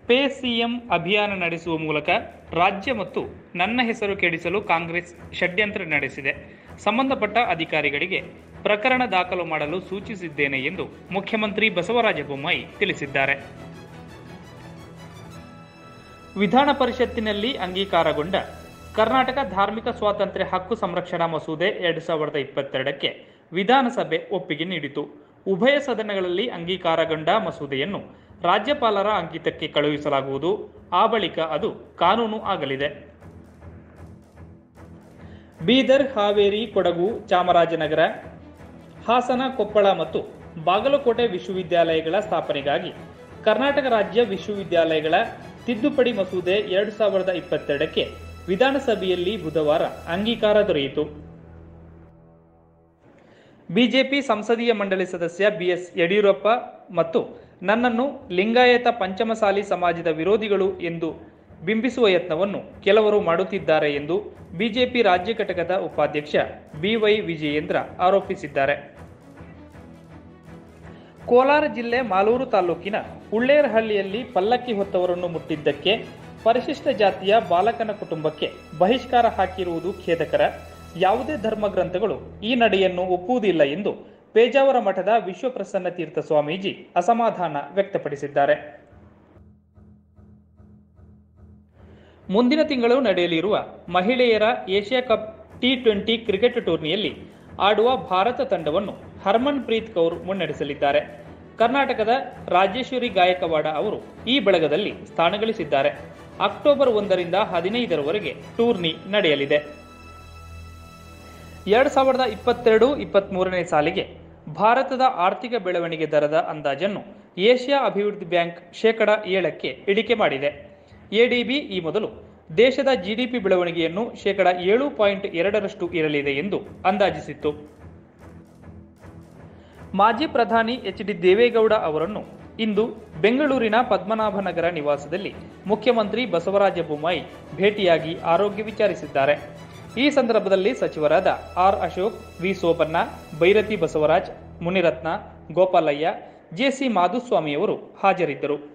pay CM ಅಭಿಯಾನ ನಡೆಸುವ ಮೂಲಕ ರಾಜ್ಯ ಮತ್ತು ನನ್ನ ಹೆಸರು ಕೆಡಿಸಲು ಕಾಂಗ್ರೆಸ್ ಷಡ್ಯಂತ್ರ ನಡೆಸಿದೆ ಸಂಬಂಧಪಟ್ಟ ಅಧಿಕಾರಿಗಳಿಗೆ ಪ್ರಕರಣ ದಾಖಲು ಮಾಡಲು ಸೂಚಿಸಿದ್ದೇನೆ ಎಂದು ಮುಖ್ಯಮಂತ್ರಿ ಬಸವರಾಜ ಬೊಮ್ಮಾಯಿ ತಿಳಿಸಿದ್ದಾರೆ ವಿಧಾನ ಪರಿಷತ್ತಿನಲ್ಲಿ ಅಂಗೀಕಾರಗೊಂಡ ಕರ್ನಾಟಕ ಧಾರ್ಮಿಕ ಸ್ವಾತಂತ್ರ್ಯ ಹಕ್ಕು ಸಂರಕ್ಷಣಾ ಮಸೂದೆ ಎರಡು ಸಾವಿರದ ಇಪ್ಪತ್ತೆರಡಕ್ಕೆ ವಿಧಾನಸಭೆ ಒಪ್ಪಿಗೆ ನೀಡಿತು ಉಭಯ ಸದನಗಳಲ್ಲಿ ಅಂಗೀಕಾರಗೊಂಡ ಮಸೂದೆಯನ್ನು ರಾಜ್ಯಪಾಲರ ಅಂಕಿತಕ್ಕೆ ಕಳುಹಿಸಲಾಗುವುದು ಆ ಬಳಿಕ ಅದು ಕಾನೂನು ಆಗಲಿದೆ ಬೀದರ್ ಹಾವೇರಿ ಕೊಡಗು ಚಾಮರಾಜನಗರ ಹಾಸನ ಕೊಪ್ಪಳ ಮತ್ತು ಬಾಗಲಕೋಟೆ ವಿಶ್ವವಿದ್ಯಾಲಯಗಳ ಸ್ಥಾಪನೆಗಾಗಿ ಕರ್ನಾಟಕ ರಾಜ್ಯ ವಿಶ್ವವಿದ್ಯಾಲಯಗಳ ತಿದ್ದುಪಡಿ ಮಸೂದೆ ಎರಡು ಸಾವಿರದ ಇಪ್ಪತ್ತೆರಡಕ್ಕೆ ವಿಧಾನಸಭೆಯಲ್ಲಿ ಬುಧವಾರ ಅಂಗೀಕಾರ ದೊರೆಯಿತು ಬಿಜೆಪಿ ಸಂಸದೀಯ ಮಂಡಳಿ ಸದಸ್ಯ ಬಿಎಸ್ ಯಡಿಯೂರಪ್ಪ ಮತ್ತು ನನ್ನನ್ನು ಲಿಂಗಾಯತ ಪಂಚಮಸಾಲಿ ಸಮಾಜದ ವಿರೋಧಿಗಳು ಎಂದು ಬಿಂಬಿಸುವ ಯತ್ನವನ್ನು ಕೆಲವರು ಮಾಡುತ್ತಿದ್ದಾರೆ ಎಂದು ಬಿಜೆಪಿ ರಾಜ್ಯ ಘಟಕದ ಉಪಾಧ್ಯಕ್ಷ ಬಿವೈ ವಿಜಯೇಂದ್ರ ಆರೋಪಿಸಿದ್ದಾರೆ ಕೋಲಾರ ಜಿಲ್ಲೆ ಮಾಲೂರು ತಾಲೂಕಿನ ಉಳ್ಳೇರಹಳ್ಳಿಯಲ್ಲಿ ಪಲ್ಲಕ್ಕಿ ಹೊತ್ತವರನ್ನು ಮುಟ್ಟಿದ್ದಕ್ಕೆ ಪರಿಶಿಷ್ಟ ಜಾತಿಯ ಬಾಲಕನ ಕುಟುಂಬಕ್ಕೆ ಬಹಿಷ್ಕಾರ ಹಾಕಿರುವುದು ಖೇದಕರ ಯಾವುದೇ ಧರ್ಮ ಗ್ರಂಥಗಳು ಈ ನಡೆಯನ್ನು ಒಪ್ಪುವುದಿಲ್ಲ ಎಂದು ಪೇಜಾವರ ಮಠದ ವಿಶ್ವಪ್ರಸನ್ನ ತೀರ್ಥ ಸ್ವಾಮೀಜಿ ಅಸಮಾಧಾನ ವ್ಯಕ್ತಪಡಿಸಿದ್ದಾರೆ ಮುಂದಿನ ತಿಂಗಳು ನಡೆಯಲಿರುವ ಮಹಿಳೆಯರ Asia cup T twenty cricket ಟೂರ್ನಿಯಲ್ಲಿ ಆಡುವ ಭಾರತ ತಂಡವನ್ನು ಹರ್ಮನ್ ಪ್ರೀತ್ ಕೌರ್ ಮುನ್ನಡೆಸಲಿದ್ದಾರೆ ಕರ್ನಾಟಕದ ರಾಜೇಶ್ವರಿ ಗಾಯಕವಾಡ ಅವರು ಈ ಬಳಗದಲ್ಲಿ ಸ್ಥಾನಗಳಿಸಿದ್ದಾರೆ ಅಕ್ಟೋಬರ್ ಒಂದರಿಂದ ಹದಿನೈದರವರೆಗೆ ಟೂರ್ನಿ ನಡೆಯಲಿದೆ ಎರಡ್ ಸಾವಿರದ ಇಪ್ಪತ್ತೆರಡು ಇಪ್ಪತ್ಮೂರನೇ ಸಾಲಿಗೆ ಭಾರತದ ಆರ್ಥಿಕ ಬೆಳವಣಿಗೆ ದರದ ಅಂದಾಜನ್ನು ಏಷ್ಯಾ ಅಭಿವೃದ್ಧಿ ಬ್ಯಾಂಕ್ ಶೇಕಡ ಏಳಕ್ಕೆ ಇಳಿಕೆ ಮಾಡಿದೆ ಎಡಿಬಿ ಈ ಮೊದಲು ದೇಶದ ಜಿಡಿಪಿ ಬೆಳವಣಿಗೆಯನ್ನು ಶೇಕಡ ಏಳು ಪಾಯಿಂಟ್ ಎರಡರಷ್ಟು ಇರಲಿದೆ ಎಂದು ಅಂದಾಜಿಸಿತ್ತು ಮಾಜಿ ಪ್ರಧಾನಿ ಎಚ್ ಡಿ ದೇವೇಗೌಡ ಅವರನ್ನು ಇಂದು ಬೆಂಗಳೂರಿನ ಪದ್ಮನಾಭನಗರ ನಿವಾಸದಲ್ಲಿ ಮುಖ್ಯಮಂತ್ರಿ ಬಸವರಾಜ ಬೊಮ್ಮಾಯಿ ಭೇಟಿಯಾಗಿ ಆರೋಗ್ಯ ವಿಚಾರಿಸಿದ್ದಾರೆ ಈ ಸಂದರ್ಭದಲ್ಲಿ ಸಚಿವರಾದ ಆರ್ ಅಶೋಕ್ ವಿ ಸೋಪಣ್ಣ ಬೈರತಿ ಬಸವರಾಜ್ ಮುನಿರತ್ನ ಗೋಪಾಲಯ್ಯ ಜೆಸಿ ಮಾಧುಸ್ವಾಮಿಯವರು ಹಾಜರಿದ್ದರು